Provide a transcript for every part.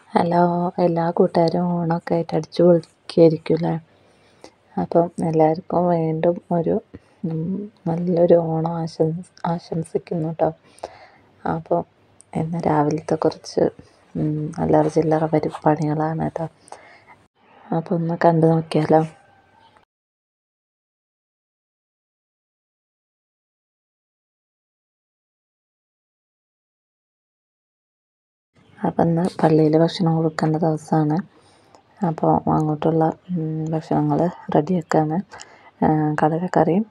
hello എല്ലാ കൂട്ടുകാരും ഓണമൊക്കെ ആയിട്ട് അടിച്ചു പൊളിക്കായിരിക്കുമല്ലേ അപ്പം എല്ലാവർക്കും വീണ്ടും ഒരു നല്ലൊരു ഓണം ആശംസ ആശംസിക്കുന്നു കേട്ടോ അപ്പോൾ ഇന്ന് രാവിലത്തെ കുറച്ച് അല്ലറ ചില്ലറ പരിപാടികളാണ് കേട്ടോ അപ്പോൾ ഒന്ന് കണ്ടു നോക്കിയാലോ അപ്പം ഇന്ന് പള്ളിയിൽ ഭക്ഷണം കൊടുക്കേണ്ട ദിവസമാണ് അപ്പോൾ അങ്ങോട്ടുള്ള ഭക്ഷണങ്ങൾ റെഡിയാക്കുകയാണ് കടലക്കറിയും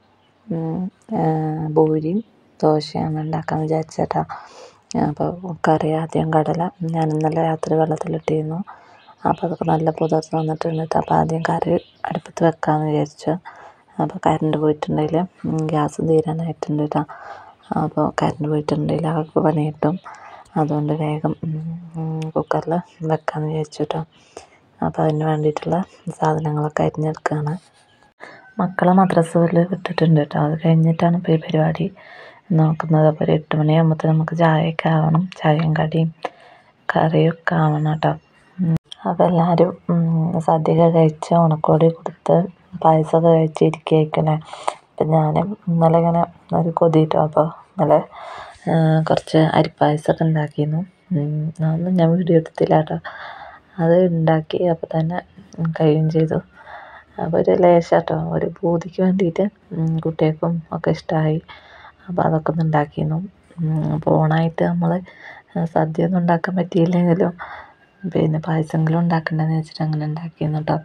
പൂരിയും ദോശയാണ് ഉണ്ടാക്കാൻ വിചാരിച്ചേട്ടാ അപ്പോൾ കറി ആദ്യം കടല ഞാൻ ഇന്നലെ രാത്രി വെള്ളത്തിലിട്ടിരുന്നു അപ്പോൾ അതൊക്കെ നല്ല പുതിർത്ത് വന്നിട്ടുണ്ട് അപ്പോൾ ആദ്യം കറി അടുപ്പത്ത് വെക്കാമെന്ന് വിചാരിച്ചു അപ്പോൾ കറണ്ട് പോയിട്ടുണ്ടെങ്കിൽ ഗ്യാസ് തീരാനായിട്ടുണ്ട് കേട്ടോ അപ്പോൾ കറണ്ട് പോയിട്ടുണ്ടെങ്കിൽ അവർക്ക് പണി കിട്ടും അതുകൊണ്ട് വേഗം കുക്കറിൽ വെക്കാമെന്ന് വിചാരിച്ചു കേട്ടോ അപ്പോൾ അതിന് വേണ്ടിയിട്ടുള്ള സാധനങ്ങളൊക്കെ അരിഞ്ഞെടുക്കുകയാണ് മക്കളെ മദ്രസയിൽ വിട്ടിട്ടുണ്ട് കേട്ടോ അത് കഴിഞ്ഞിട്ടാണ് ഇപ്പോൾ ഈ പരിപാടി നോക്കുന്നത് അപ്പോൾ ഒരു എട്ട് മണിയാകുമ്പോഴത്തേന് നമുക്ക് ചായയൊക്കെ ആവണം ചായയും കടിയും കറിയൊക്കെ ആവണം കേട്ടോ അപ്പോൾ എല്ലാവരും സദ്യയൊക്കെ കഴിച്ച് ഉണക്കോടി കൊടുത്ത് പായസമൊക്കെ കഴിച്ചിരിക്കുകയായിരിക്കണേ അപ്പം ഞാനും ഇന്നലെ ഇങ്ങനെ ഒരു കൊതി കേട്ടോ അപ്പോൾ ഇന്നലെ കുറച്ച് അരിപ്പായസമൊക്കെ ഉണ്ടാക്കിയിരുന്നു അതൊന്നും ഞാൻ വീഡിയോ എടുത്തില്ല കേട്ടോ അത് ഉണ്ടാക്കി അപ്പോൾ തന്നെ കഴിയുകയും ചെയ്തു അപ്പോൾ ഒരു ലേശം കേട്ടോ ഒരു പൂതിക്ക് വേണ്ടിയിട്ട് കുട്ടികൾക്കും ഒക്കെ ഇഷ്ടമായി അപ്പോൾ അതൊക്കെ ഒന്ന് ഉണ്ടാക്കിയിരുന്നു അപ്പോൾ ഓണമായിട്ട് നമ്മൾ സദ്യ ഒന്നും ഉണ്ടാക്കാൻ പറ്റിയില്ലെങ്കിലും പിന്നെ പായസമെങ്കിലും ഉണ്ടാക്കണ്ടെന്ന് വെച്ചിട്ട് അങ്ങനെ ഉണ്ടാക്കിയിരുന്നു കേട്ടോ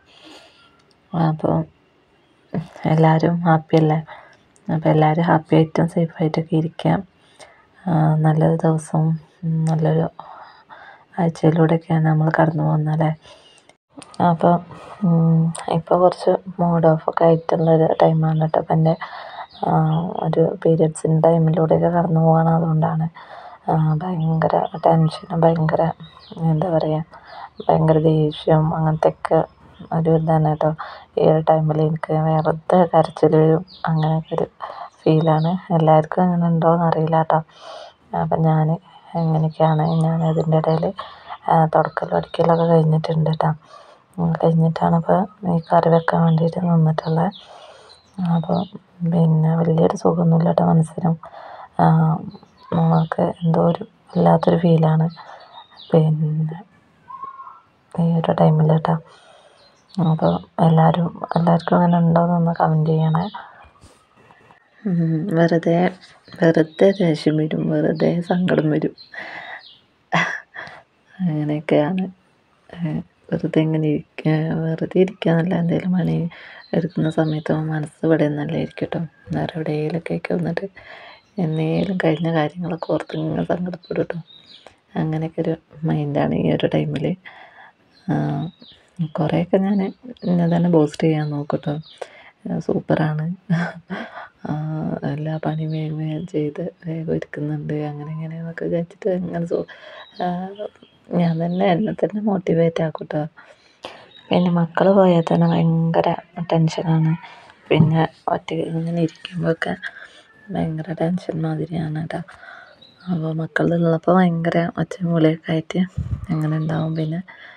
അപ്പോൾ എല്ലാവരും ഹാപ്പിയല്ലേ അപ്പോൾ എല്ലാവരും ഹാപ്പി ആയിട്ടും സേഫായിട്ടൊക്കെ ഇരിക്കാം നല്ലൊരു ദിവസവും നല്ലൊരു ആഴ്ചയിലൂടെയൊക്കെയാണ് നമ്മൾ കടന്നു പോകുന്നത് അല്ലേ അപ്പോൾ ഇപ്പോൾ കുറച്ച് മൂഡ് ഓഫൊക്കെ ആയിട്ടുള്ളൊരു ടൈമാണ് കേട്ടോ അപ്പം എൻ്റെ ഒരു പീരിയഡ്സിൻ്റെ ടൈമിലൂടെയൊക്കെ കടന്നു പോവുകയാണ് അതുകൊണ്ടാണ് ഭയങ്കര ടെൻഷനും ഭയങ്കര എന്താ പറയുക ഭയങ്കര ദേഷ്യം അങ്ങനത്തെയൊക്കെ ഒരു ഇതാണ് കേട്ടോ ഈ ഒരു ടൈമിൽ എനിക്ക് വെറുതെ കരച്ചിൽ വരും അങ്ങനെയൊക്കെ ഒരു ഫീലാണ് എല്ലാവർക്കും അങ്ങനെ ഉണ്ടോയെന്ന് അറിയില്ല കേട്ടോ അപ്പം ഞാൻ എങ്ങനെയൊക്കെയാണ് ഞാൻ അതിൻ്റെ ഇടയിൽ തുടക്കലും അടിക്കലൊക്കെ കഴിഞ്ഞിട്ടുണ്ട് കേട്ടോ കഴിഞ്ഞിട്ടാണ് ഇപ്പോൾ ഈ കറി വെക്കാൻ വേണ്ടിയിട്ട് നിന്നിട്ടുള്ളത് അപ്പോൾ പിന്നെ വലിയൊരു സുഖമൊന്നുമില്ല കേട്ടോ മനസ്സിനും നമുക്ക് എന്തോ ഒരു വല്ലാത്തൊരു ഫീലാണ് പിന്നെ ഈ ഒരു ടൈമിൽ കേട്ടോ അപ്പോൾ എല്ലാവരും എല്ലാവർക്കും അങ്ങനെ ഉണ്ടോയെന്നൊന്ന് കമൻറ്റ് ചെയ്യണേ വെറുതെ വെറുതെ ദേഷ്യം വരും വെറുതെ സങ്കടം വരും അങ്ങനെയൊക്കെയാണ് വെറുതെ ഇങ്ങനെ ഇരിക്കുക വെറുതെ ഇരിക്കുക എന്നല്ല എന്തെങ്കിലും പണി എടുക്കുന്ന സമയത്ത് മനസ്സ് ഇവിടെ നിന്നല്ല ഇരിക്കട്ടോ വേറെ എവിടെയെങ്കിലുമൊക്കെ ഒക്കെ വന്നിട്ട് എന്നേലും കഴിഞ്ഞ കാര്യങ്ങളൊക്കെ ഓർത്ത് ഇങ്ങനെ സങ്കടപ്പെടും കേട്ടോ അങ്ങനെയൊക്കെ ഒരു മൈൻഡാണ് ഈ ഒരു ടൈമിൽ കുറേയൊക്കെ ഞാൻ എന്നെ തന്നെ ബൂസ്റ്റ് ചെയ്യാൻ നോക്കും കേട്ടോ സൂപ്പറാണ് എല്ലാ പണിയും വേഗം വേഗം ചെയ്ത് വേഗം ഇരിക്കുന്നുണ്ട് അങ്ങനെ ഇങ്ങനെയെന്നൊക്കെ വിചാരിച്ചിട്ട് അങ്ങനെ സോ ഞാൻ തന്നെ എന്നെ തന്നെ മോട്ടിവേറ്റ് ആക്കും കേട്ടോ പിന്നെ മക്കൾ പോയാൽ തന്നെ ഭയങ്കര ടെൻഷനാണ് പിന്നെ ഒറ്റയ്ക്ക് ഇങ്ങനെ ഇരിക്കുമ്പോഴൊക്കെ ഭയങ്കര ടെൻഷൻ മാതിരിയാണ് കേട്ടോ അപ്പോൾ മക്കളുള്ളപ്പോൾ ഭയങ്കര ഒച്ചയും വിളിയൊക്കെ ആയിട്ട് അങ്ങനെ ഉണ്ടാവും പിന്നെ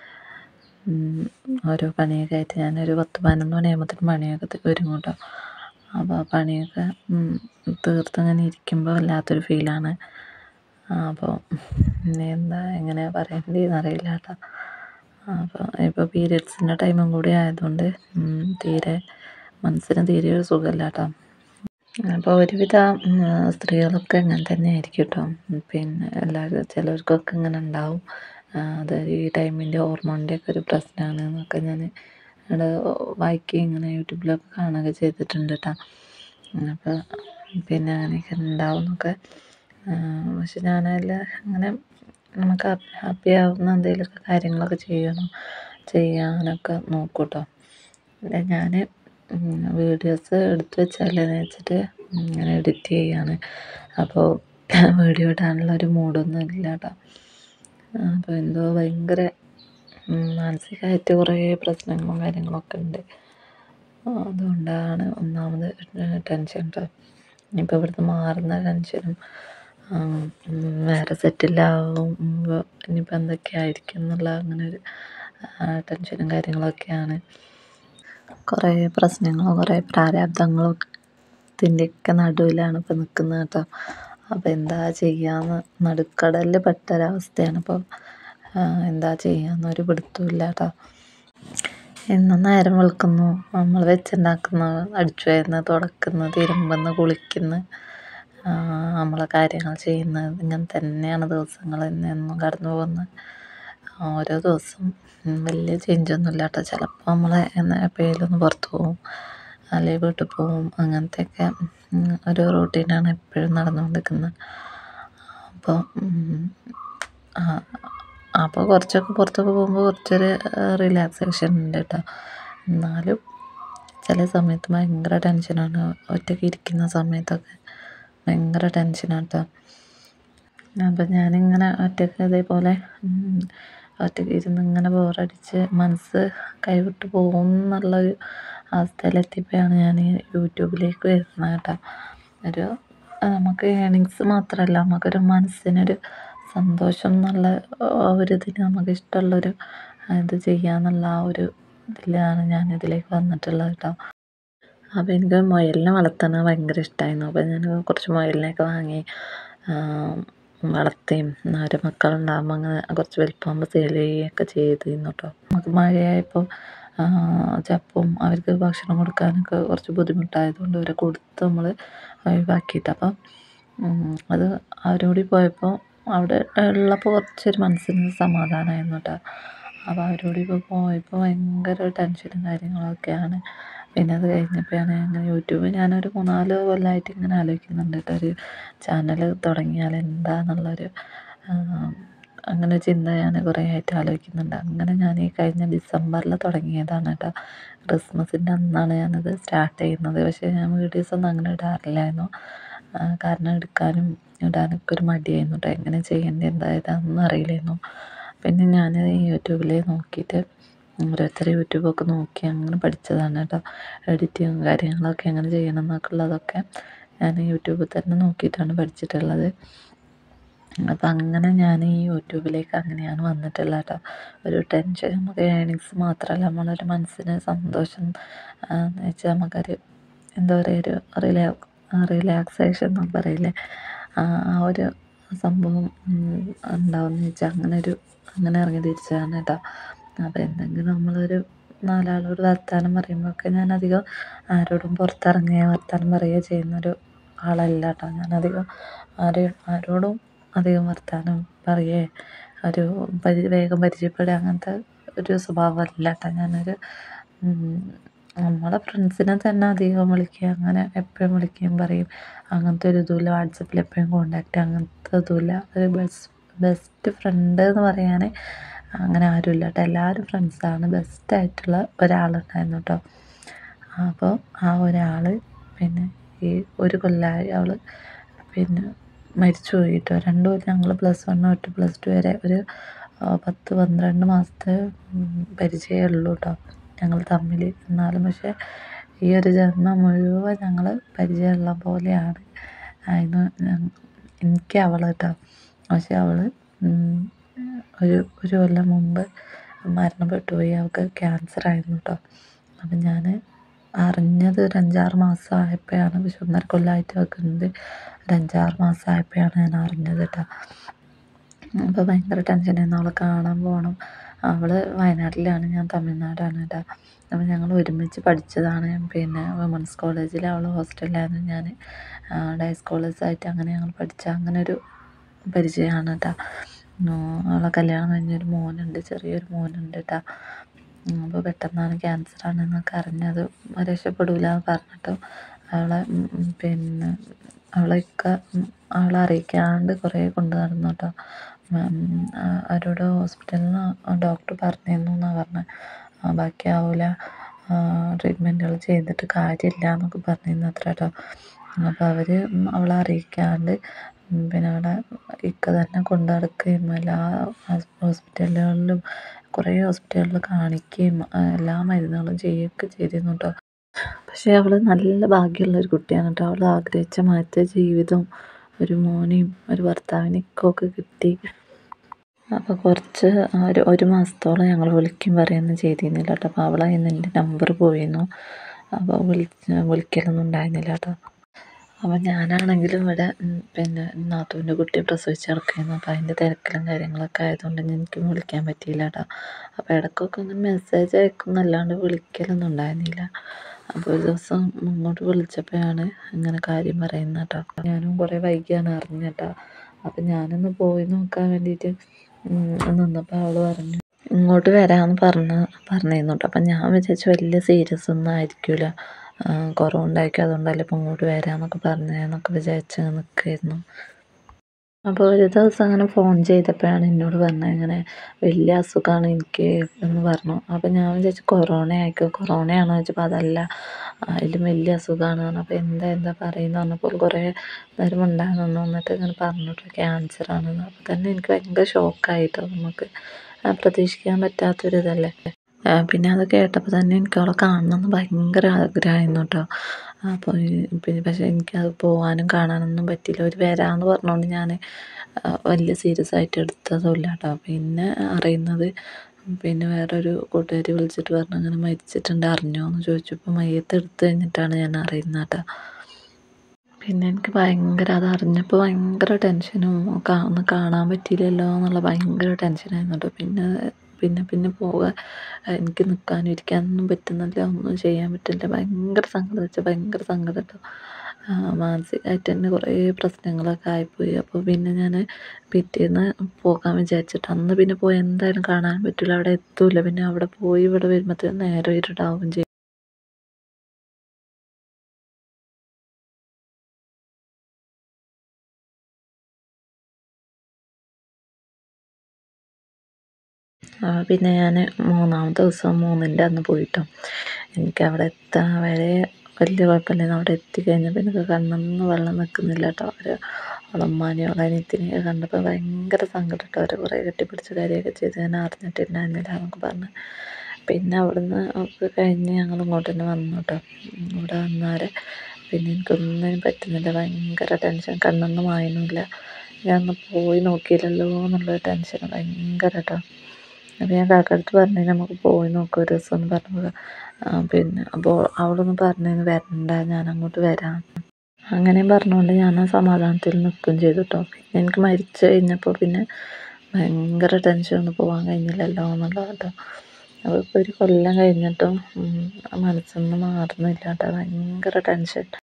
ഓരോ പണിയൊക്കെ ആയിട്ട് ഞാനൊരു പത്ത് പതിനൊന്ന് മണിയാകുമ്പോഴത്തേക്കും പണിയൊക്കെ ഒരുങ്ങും കേട്ടോ അപ്പോൾ പണിയൊക്കെ തീർത്ത് അങ്ങനെ ഇരിക്കുമ്പോൾ വല്ലാത്തൊരു ഫീലാണ് അപ്പോൾ എന്താ എങ്ങനെ പറയേണ്ടതെന്ന് അറിയില്ല കേട്ടോ അപ്പോൾ ഇപ്പോൾ പീരിയഡ്സിൻ്റെ ടൈമും കൂടി ആയതുകൊണ്ട് തീരെ മനസ്സിന് തീരെ ഒരു സുഖമില്ല കേട്ടോ അപ്പോൾ ഒരുവിധ സ്ത്രീകളൊക്കെ അങ്ങനെ തന്നെ ആയിരിക്കും കേട്ടോ പിന്നെ എല്ലാവരും ചിലർക്കൊക്കെ ഇങ്ങനെ ഉണ്ടാവും അത് ഈ ടൈമിൻ്റെ ഹോർമോണിൻ്റെ ഒക്കെ ഒരു പ്രശ്നമാണ് എന്നൊക്കെ ഞാൻ അവിടെ വായിക്കുകയും ഇങ്ങനെ യൂട്യൂബിലൊക്കെ കാണുകയൊക്കെ ചെയ്തിട്ടുണ്ട് കേട്ടോ അപ്പോൾ പിന്നെ അങ്ങനെയൊക്കെ ഉണ്ടാവും എന്നൊക്കെ പക്ഷെ ഞാനതിൽ അങ്ങനെ നമുക്ക് ഹാപ്പി ആവുന്ന എന്തെങ്കിലുമൊക്കെ കാര്യങ്ങളൊക്കെ ചെയ്യണം ചെയ്യാനൊക്കെ നോക്കും കേട്ടോ അല്ല ഞാൻ വീഡിയോസ് എടുത്ത് വെച്ചാലെന്ന് വെച്ചിട്ട് ഇങ്ങനെ എഡിറ്റ് ചെയ്യാണ് അപ്പോൾ വീഡിയോ ഇടാനുള്ള ഒരു മൂഡൊന്നും ഇല്ല കേട്ടോ അപ്പോൾ എന്തോ ഭയങ്കര മാനസികമായിട്ട് കുറേ പ്രശ്നങ്ങളും കാര്യങ്ങളൊക്കെ ഉണ്ട് അതുകൊണ്ടാണ് ഒന്നാമത് ടെൻഷൻ കേട്ടോ ഇനിയിപ്പോൾ ഇവിടുന്ന് മാറുന്ന ടെൻഷനും വേറെ സെറ്റിലാവുമ്പോൾ ഇനിയിപ്പോൾ എന്തൊക്കെയായിരിക്കും എന്നുള്ള അങ്ങനെ ഒരു ടെൻഷനും കാര്യങ്ങളൊക്കെയാണ് കുറേ പ്രശ്നങ്ങളും കുറേ പ്രാരാബ്ദങ്ങളും ഇതിൻ്റെയൊക്കെ നടുവിലാണ് ഇപ്പോൾ നിൽക്കുന്നത് കേട്ടോ അപ്പോൾ എന്താ ചെയ്യാന്ന് നടുക്കടലിൽ പെട്ട ഒരവസ്ഥയാണ് ഇപ്പോൾ എന്താ ചെയ്യാന്നൊരു പിടുത്തമില്ല കേട്ടോ എന്നും നേരം വെളുക്കുന്നു നമ്മൾ വെച്ചുണ്ടാക്കുന്നു അടിച്ചു വരുന്നു തുടക്കുന്നു തിരുമ്പുന്നു കുളിക്കുന്നു നമ്മളെ കാര്യങ്ങൾ ചെയ്യുന്നത് ഇങ്ങനെ തന്നെയാണ് ദിവസങ്ങൾ എന്നും കടന്നു പോകുന്നത് ഓരോ ദിവസം വലിയ ചേഞ്ചൊന്നുമില്ല കേട്ടോ ചിലപ്പോൾ നമ്മൾ എപ്പോഴേലും ഒന്ന് പുറത്ത് പോവും അല്ലെങ്കിൽ വീട്ടിൽ പോവും അങ്ങനത്തെയൊക്കെ ഒരു റൂട്ടീനാണ് എപ്പോഴും നടന്നുകൊണ്ടിരിക്കുന്നത് അപ്പോൾ അപ്പോൾ കുറച്ചൊക്കെ പുറത്തൊക്കെ പോകുമ്പോൾ കുറച്ചൊരു റിലാക്സേഷൻ ഉണ്ട് കേട്ടോ എന്നാലും ചില സമയത്ത് ഭയങ്കര ടെൻഷനാണ് ഒറ്റയ്ക്ക് ഇരിക്കുന്ന സമയത്തൊക്കെ ഭയങ്കര ടെൻഷനാണ് കേട്ടോ അപ്പം ഞാനിങ്ങനെ ഒറ്റയ്ക്ക് ഇതേപോലെ ഒറ്റയ്ക്ക് ഇരുന്ന് ഇങ്ങനെ ബോറടിച്ച് മനസ്സ് കൈവിട്ട് പോകും എന്നുള്ളൊരു അവസ്ഥയിലെത്തിയപ്പോഴാണ് ഞാൻ യൂട്യൂബിലേക്ക് വരുന്നത് കേട്ടോ ഒരു നമുക്ക് ഏണിങ്സ് മാത്രമല്ല നമുക്കൊരു മനസ്സിനൊരു സന്തോഷം എന്നുള്ള ഒരു ഇതിന് നമുക്ക് ഇഷ്ടമുള്ളൊരു ഇത് ചെയ്യാന്നുള്ള ആ ഒരു ഇതിലാണ് ഞാൻ ഇതിലേക്ക് വന്നിട്ടുള്ളത് കേട്ടോ അപ്പോൾ എനിക്ക് മുയലിനെ വളർത്തുന്നത് ഭയങ്കര ഇഷ്ടമായിരുന്നു അപ്പോൾ ഞാൻ കുറച്ച് മുയലിനെയൊക്കെ വാങ്ങി വളർത്തുകയും ഒരു മക്കളുണ്ടാകുമ്പോൾ അങ്ങനെ കുറച്ച് വലുപ്പമാകുമ്പോൾ സെയിൽ ചെയ്യുകയൊക്കെ ചെയ്തിരുന്നു കേട്ടോ നമുക്ക് മഴയായപ്പോൾ ചപ്പും അവർക്ക് ഭക്ഷണം കൊടുക്കാനൊക്കെ കുറച്ച് ബുദ്ധിമുട്ടായതുകൊണ്ട് അവരെ കൊടുത്ത് നമ്മൾ ഒഴിവാക്കിയിട്ട് അപ്പം അത് അവരോട് പോയപ്പോൾ അവിടെ ഉള്ളപ്പോൾ കുറച്ചൊരു മനസ്സിന് സമാധാനമായിരുന്നു കേട്ടോ അപ്പോൾ അവരോട് ഇപ്പോൾ പോയപ്പോൾ ഭയങ്കര ടെൻഷനും കാര്യങ്ങളൊക്കെയാണ് പിന്നെ അത് കഴിഞ്ഞപ്പോഴാണ് അങ്ങനെ യൂട്യൂബ് ഞാനൊരു മൂന്നാല് കൊല്ലമായിട്ട് ഇങ്ങനെ ആലോചിക്കുന്നുണ്ട് കേട്ടോ ഒരു ചാനൽ തുടങ്ങിയാൽ എന്താണെന്നുള്ളൊരു അങ്ങനെ ചിന്ത ഞാൻ കുറേ ആയിട്ട് ആലോചിക്കുന്നുണ്ട് അങ്ങനെ ഞാൻ ഈ കഴിഞ്ഞ ഡിസംബറിൽ തുടങ്ങിയതാണ് കേട്ടോ ക്രിസ്മസിൻ്റെ അന്നാണ് ഞാനത് സ്റ്റാർട്ട് ചെയ്യുന്നത് പക്ഷേ ഞാൻ വീഡിയോസ് ഒന്നും അങ്ങനെ ഇടാറില്ലായിരുന്നു കാരണം എടുക്കാനും ഇടാനൊക്കെ ഒരു മടിയായിരുന്നു കേട്ടോ എങ്ങനെ ചെയ്യേണ്ടത് എന്തായതാണെന്ന് അറിയില്ലായിരുന്നു പിന്നെ ഞാൻ യൂട്യൂബിൽ നോക്കിയിട്ട് ഓരോരുത്തർ യൂട്യൂബൊക്കെ നോക്കി അങ്ങനെ പഠിച്ചതാണ് കേട്ടോ എഡിറ്റിങ്ങും കാര്യങ്ങളൊക്കെ എങ്ങനെ ചെയ്യണം എന്നൊക്കെ ഉള്ളതൊക്കെ ഞാൻ യൂട്യൂബിൽ തന്നെ നോക്കിയിട്ടാണ് പഠിച്ചിട്ടുള്ളത് അപ്പം അങ്ങനെ ഞാൻ ഈ യൂട്യൂബിലേക്ക് അങ്ങനെയാണ് വന്നിട്ടുള്ളത് കേട്ടോ ഒരു ടെൻഷൻ നമുക്ക് ഏണിങ്സ് മാത്രമല്ല നമ്മളൊരു മനസ്സിന് സന്തോഷം എന്ന് വെച്ചാൽ നമുക്കൊരു എന്താ പറയുക ഒരു റിലാ റിലാക്സേഷൻ എന്ന് പറയില്ലേ ആ ഒരു സംഭവം ഉണ്ടാവുമെന്ന് വെച്ചാൽ അങ്ങനെ ഒരു അങ്ങനെ ഇറങ്ങി തിരിച്ചതാണ് കേട്ടോ അപ്പോൾ എന്തെങ്കിലും നമ്മളൊരു നാലാളോട് വർത്താനം പറയുമ്പോഴൊക്കെ ഞാൻ അധികം ആരോടും പുറത്തിറങ്ങുക വർത്താനം പറയുക ചെയ്യുന്നൊരു ആളല്ല കേട്ടോ ഞാനധികം ആരെയും ആരോടും അധികം വർത്താനം പറയുകയോ ഒരു പരി വേഗം പരിചയപ്പെടുക അങ്ങനത്തെ ഒരു സ്വഭാവമല്ല കേട്ടോ ഞാനൊരു നമ്മളെ ഫ്രണ്ട്സിനെ തന്നെ അധികം വിളിക്കുക അങ്ങനെ എപ്പോഴും വിളിക്കുകയും പറയും അങ്ങനത്തെ ഒരു ഇതുമില്ല വാട്സപ്പിൽ എപ്പോഴും കോണ്ടാക്റ്റ് അങ്ങനത്തെ ഇതുമില്ല ഒരു ബെസ്റ്റ് ബെസ്റ്റ് ഫ്രണ്ട് എന്ന് പറയാൻ അങ്ങനെ ആരുമില്ല കേട്ടോ എല്ലാവരും ഫ്രണ്ട്സാണ് ബെസ്റ്റായിട്ടുള്ള ഒരാളുണ്ടായിരുന്നു കേട്ടോ അപ്പോൾ ആ ഒരാൾ പിന്നെ ഈ ഒരു കൊല്ലമായി അവൾ പിന്നെ മരിച്ചു പോയി കേട്ടോ രണ്ടു കൊല്ലം ഞങ്ങൾ പ്ലസ് വൺ തൊട്ട് പ്ലസ് ടു വരെ ഒരു പത്ത് പന്ത്രണ്ട് മാസത്തെ പരിചയമേ ഉള്ളൂ കേട്ടോ ഞങ്ങൾ തമ്മിൽ എന്നാലും പക്ഷേ ഈ ഒരു ജന്മം മുഴുവൻ ഞങ്ങൾ പരിചയമുള്ള പോലെയാണ് ആയിരുന്നു എനിക്ക് അവൾ കേട്ടോ പക്ഷെ അവൾ ഒരു ഒരു കൊല്ലം മുമ്പ് മരണപ്പെട്ടു പോയി അവൾക്ക് ക്യാൻസർ ആയിരുന്നു കേട്ടോ അപ്പം ഞാൻ അറിഞ്ഞത് ഒരു അഞ്ചാറ് മാസം ആയപ്പോഴാണ് പക്ഷെ ഒന്നര കൊല്ലമായിട്ട് വെക്കുന്നത് ഒരു അഞ്ചാറ് മാസം ആയപ്പോഴാണ് ഞാൻ അറിഞ്ഞത് കേട്ടോ അപ്പോൾ ഭയങ്കര ടെൻഷനായിരുന്നു അവളെ കാണാൻ പോകണം അവൾ വയനാട്ടിലാണ് ഞാൻ തമിഴ്നാടാണ് കേട്ടോ അപ്പോൾ ഞങ്ങൾ ഒരുമിച്ച് പഠിച്ചതാണ് പിന്നെ വുമൻസ് കോളേജിൽ അവൾ ഹോസ്റ്റലിലായിരുന്നു ഞാൻ ഡേ സ്കോളേഴ്സായിട്ട് അങ്ങനെ ഞങ്ങൾ പഠിച്ച അങ്ങനെ ഒരു പരിചയമാണ് കേട്ടോ അവളെ കല്യാണം കഴിഞ്ഞൊരു മോനുണ്ട് ചെറിയൊരു മോനുണ്ട് കേട്ടോ അപ്പോൾ പെട്ടെന്നാണ് ക്യാൻസർ ആണെന്നൊക്കെ അറിഞ്ഞത് രക്ഷപ്പെടില്ല എന്ന് പറഞ്ഞിട്ട് അവളെ പിന്നെ അവളെയൊക്കെ അവളെ അറിയിക്കാണ്ട് കുറേ കൊണ്ട് നടന്നു കേട്ടോ അവരോട് ഹോസ്പിറ്റലിൽ നിന്ന് ഡോക്ടർ പറഞ്ഞിരുന്നു എന്നാണ് പറഞ്ഞത് ബാക്കിയാവില്ല ട്രീറ്റ്മെൻറ്റുകൾ ചെയ്തിട്ട് കാര്യമില്ല എന്നൊക്കെ പറഞ്ഞിരുന്നു അത്ര കേട്ടോ അപ്പോൾ അവർ അവളെ അറിയിക്കാണ്ട് പിന്നെ അവിടെ ഇക്ക തന്നെ കൊണ്ട് നടക്കുകയും എല്ലാ ഹോസ്പിറ്റലുകളിലും കുറേ ഹോസ്പിറ്റലുകളിൽ കാണിക്കുകയും എല്ലാ മരുന്നുകളും ചെയ്യുകയൊക്കെ ചെയ്തിരുന്നു കേട്ടോ പക്ഷേ അവൾ നല്ല ഭാഗ്യമുള്ള ഒരു കുട്ടിയാണ് കേട്ടോ അവൾ ആഗ്രഹിച്ച മാറ്റ ജീവിതം ഒരു മോനെയും ഒരു ഭർത്താവിനെയൊക്കെ ഒക്കെ കിട്ടി അപ്പോൾ കുറച്ച് ഒരു ഒരു മാസത്തോളം ഞങ്ങൾ വിളിക്കും പറയുകയൊന്നും ചെയ്തിരുന്നില്ല കേട്ടോ അപ്പോൾ അവളെ കയ്യിൽ നിന്ന് എൻ്റെ നമ്പർ പോയിരുന്നു അപ്പോൾ വിളിച്ച് വിളിക്കലൊന്നും ഉണ്ടായിരുന്നില്ല കേട്ടോ അപ്പോൾ ഞാനാണെങ്കിലും ഇവിടെ പിന്നെ നാത്തൂൻ്റെ കുട്ടി പ്രസവിച്ച് കിടക്കുകയായിരുന്നു അപ്പോൾ അതിൻ്റെ തിരക്കിലും കാര്യങ്ങളൊക്കെ ആയതുകൊണ്ട് എനിക്ക് വിളിക്കാൻ പറ്റിയില്ല കേട്ടോ അപ്പോൾ ഇടയ്ക്കൊക്കെ ഒന്ന് മെസ്സേജ് അയക്കും എന്നല്ലാണ്ട് വിളിക്കലൊന്നും ഉണ്ടായിരുന്നില്ല അപ്പോൾ ഒരു ദിവസം ഇങ്ങോട്ട് വിളിച്ചപ്പോഴാണ് ഇങ്ങനെ കാര്യം പറയുന്നത് കേട്ടോ ഞാനും കുറേ വൈകിയാണ് അറിഞ്ഞത് കേട്ടോ അപ്പം ഞാനൊന്ന് പോയി നോക്കാൻ വേണ്ടിയിട്ട് നിന്നപ്പോൾ അവൾ പറഞ്ഞു ഇങ്ങോട്ട് വരാമെന്ന് പറഞ്ഞ് പറഞ്ഞിരുന്നു കേട്ടോ അപ്പം ഞാൻ വിചാരിച്ചു വലിയ സീരിയസ് ഒന്നും ആയിരിക്കില്ല കുറവുണ്ടായിരിക്കും അതുകൊണ്ടല്ലേ ഇപ്പം ഇങ്ങോട്ട് വരാമെന്നൊക്കെ പറഞ്ഞതെന്നൊക്കെ വിചാരിച്ച് നിൽക്കുമായിരുന്നു അപ്പോൾ ഒരു ദിവസം അങ്ങനെ ഫോൺ ചെയ്തപ്പോഴാണ് എന്നോട് പറഞ്ഞത് ഇങ്ങനെ വലിയ അസുഖമാണ് എനിക്ക് എന്ന് പറഞ്ഞു അപ്പോൾ ഞാൻ വിചാരിച്ചു കൊറോണ ആയിരിക്കും കൊറോണയാണോ ചോദിച്ചപ്പോൾ അതല്ല അതിലും വലിയ അസുഖമാണ് പറഞ്ഞു അപ്പോൾ എന്താ എന്താ പറയുന്നത് പറഞ്ഞപ്പോൾ കുറേ നേരം ഉണ്ടാകുന്നു എന്നിട്ട് ഇങ്ങനെ പറഞ്ഞിട്ട് ക്യാൻസറാണെന്ന് അപ്പോൾ തന്നെ എനിക്ക് ഭയങ്കര ഷോക്കായിട്ടോ നമുക്ക് പ്രതീക്ഷിക്കാൻ പറ്റാത്തൊരിതല്ലേ പിന്നെ അത് കേട്ടപ്പോൾ തന്നെ എനിക്ക് അവളെ കാണണമെന്ന് ഭയങ്കര ആഗ്രഹമായിരുന്നു കേട്ടോ അപ്പോൾ പിന്നെ പക്ഷേ എനിക്കത് പോകാനും കാണാനൊന്നും പറ്റിയില്ല അവർ വരാമെന്ന് പറഞ്ഞുകൊണ്ട് ഞാൻ വലിയ സീരിയസ് ആയിട്ട് എടുത്തതുമില്ല കേട്ടോ പിന്നെ അറിയുന്നത് പിന്നെ വേറൊരു കൂട്ടുകാരി വിളിച്ചിട്ട് പറഞ്ഞു അങ്ങനെ മരിച്ചിട്ടുണ്ട് അറിഞ്ഞോ എന്ന് ചോദിച്ചപ്പോൾ മയ്യത്ത് എടുത്തു കഴിഞ്ഞിട്ടാണ് ഞാൻ അറിയുന്നത് കേട്ടോ പിന്നെ എനിക്ക് ഭയങ്കര അത് അറിഞ്ഞപ്പോൾ ഭയങ്കര ടെൻഷനും ഒന്ന് കാണാൻ പറ്റിയില്ലല്ലോ എന്നുള്ള ഭയങ്കര ടെൻഷനായിരുന്നു കേട്ടോ പിന്നെ പിന്നെ പിന്നെ പോകാൻ എനിക്ക് നിൽക്കാനും ഇരിക്കാനൊന്നും പറ്റുന്നില്ല ഒന്നും ചെയ്യാൻ പറ്റില്ല ഭയങ്കര സങ്കടം വെച്ചാൽ ഭയങ്കര സങ്കടം കേട്ടോ മാനസികമായിട്ട് തന്നെ കുറേ പ്രശ്നങ്ങളൊക്കെ ആയിപ്പോയി അപ്പോൾ പിന്നെ ഞാൻ പിറ്റേന്ന് പോകാൻ വിചാരിച്ചിട്ട് അന്ന് പിന്നെ പോയി എന്തായാലും കാണാൻ പറ്റില്ല അവിടെ എത്തൂല പിന്നെ അവിടെ പോയി ഇവിടെ വരുമ്പോഴത്തേനും നേരം ഇരുടാവും ചെയ്യും പിന്നെ ഞാൻ മൂന്നാമത്തെ ദിവസം മൂന്നിൻ്റെ അന്ന് പോയിട്ടോ എനിക്ക് അവിടെ എത്താൻ വരെ വലിയ കുഴപ്പമില്ലായിരുന്നു അവിടെ എത്തിക്കഴിഞ്ഞാൽ പിന്നെ എനിക്ക് കണ്ണിന്ന് വെള്ളം നിൽക്കുന്നില്ല കേട്ടോ അവർ അവളമ്മാനെയും അവളെ അനിയത്തിനെയൊക്കെ കണ്ടപ്പോൾ ഭയങ്കര സങ്കടം കേട്ടോ അവർ കുറേ കെട്ടിപ്പിടിച്ച് കാര്യമൊക്കെ ചെയ്ത് ഞാൻ അറിഞ്ഞിട്ടുണ്ടായിരുന്നില്ല എന്നൊക്കെ പറഞ്ഞ് പിന്നെ അവിടുന്ന് ഒക്കെ കഴിഞ്ഞ് ഞങ്ങൾ ഇങ്ങോട്ട് തന്നെ വന്നു കേട്ടോ ഇവിടെ വന്നാരെ പിന്നെ എനിക്കൊന്നിനും പറ്റുന്നില്ല ഭയങ്കര ടെൻഷൻ കണ്ണൊന്നും വായനമില്ല ഞാൻ ഒന്ന് പോയി നോക്കിയില്ലല്ലോ എന്നുള്ള ടെൻഷൻ ഭയങ്കര കേട്ടോ അപ്പോൾ ഞാൻ കാക്കടുത്ത് പറഞ്ഞു നമുക്ക് പോയി നോക്കാം ഒരു ദിവസം എന്ന് പറഞ്ഞത് പിന്നെ അപ്പോൾ അവളൊന്നും പറഞ്ഞു വരണ്ട ഞാൻ അങ്ങോട്ട് വരാം അങ്ങനെയും പറഞ്ഞുകൊണ്ട് ഞാൻ ആ സമാധാനത്തിൽ നിൽക്കുകയും ചെയ്തു കേട്ടോ പിന്നെ എനിക്ക് മരിച്ചു കഴിഞ്ഞപ്പോൾ പിന്നെ ഭയങ്കര ടെൻഷൻ ഒന്നും പോകാൻ കഴിഞ്ഞില്ലല്ലോ എന്നുള്ളത് കേട്ടോ അപ്പോൾ ഇപ്പോൾ ഒരു കൊല്ലം കഴിഞ്ഞിട്ടും മനസ്സിൽ നിന്ന് മാറുന്നില്ല കേട്ടോ ഭയങ്കര ടെൻഷൻ